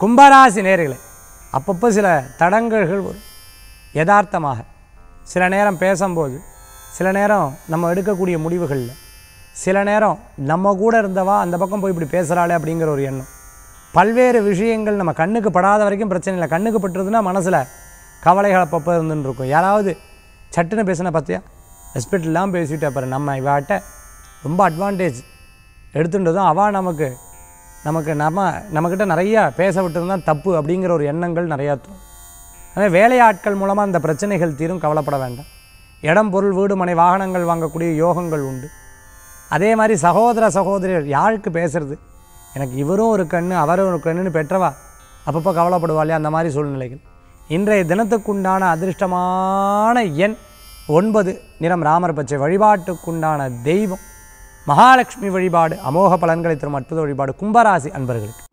கும்பராசி நேர்களே அப்பப்போ சில தடங்கல்கள் வரும் யதார்த்தமாக சில நேரம் பேசும்போது சில நேரம் நம்ம எடுக்கக்கூடிய முடிவுகளில் சில நேரம் நம்ம கூட இருந்தவா அந்த பக்கம் போய் இப்படி பேசுகிறாளே அப்படிங்கிற ஒரு எண்ணம் பல்வேறு விஷயங்கள் நம்ம கண்ணுக்கு படாத வரைக்கும் பிரச்சனை இல்லை கண்ணுக்கு பட்டுறதுன்னா மனசில் கவலைகள் அப்பப்போ இருந்துன்னு இருக்கும் யாராவது சட்டுன்னு பேசின பார்த்தியா ரெஸ்பெக்ட்லாம் பேசிட்டு அப்புறம் நம்ம இவாட்ட ரொம்ப அட்வான்டேஜ் எடுத்துட்டதும் அவள் நமக்கு நமக்கு நம்ம நம்மக்கிட்ட நிறையா பேச விட்டுருந்தா தப்பு அப்படிங்கிற ஒரு எண்ணங்கள் நிறையா தோணும் அதே வேலையாட்கள் மூலமாக அந்த பிரச்சனைகள் தீரும் கவலைப்பட வேண்டாம் இடம் பொருள் வீடு மனை வாகனங்கள் வாங்கக்கூடிய யோகங்கள் உண்டு அதே மாதிரி சகோதர சகோதரியர் யாருக்கு பேசுறது எனக்கு இவரும் ஒரு கண்ணு அவரும் ஒரு கண்ணுன்னு பெற்றவா அப்பப்போ கவலைப்படுவா இல்லையா அந்த மாதிரி சூழ்நிலைகள் இன்றைய தினத்துக்குண்டான அதிர்ஷ்டமான எண் ஒன்பது நிறம் ராமர் பச்சை வழிபாட்டுக்குண்டான தெய்வம் மகாலட்சுமி வழிபாடு அமோக பலன்களை தரும் அற்புத வழிபாடு கும்பராசி அன்பர்களுக்கு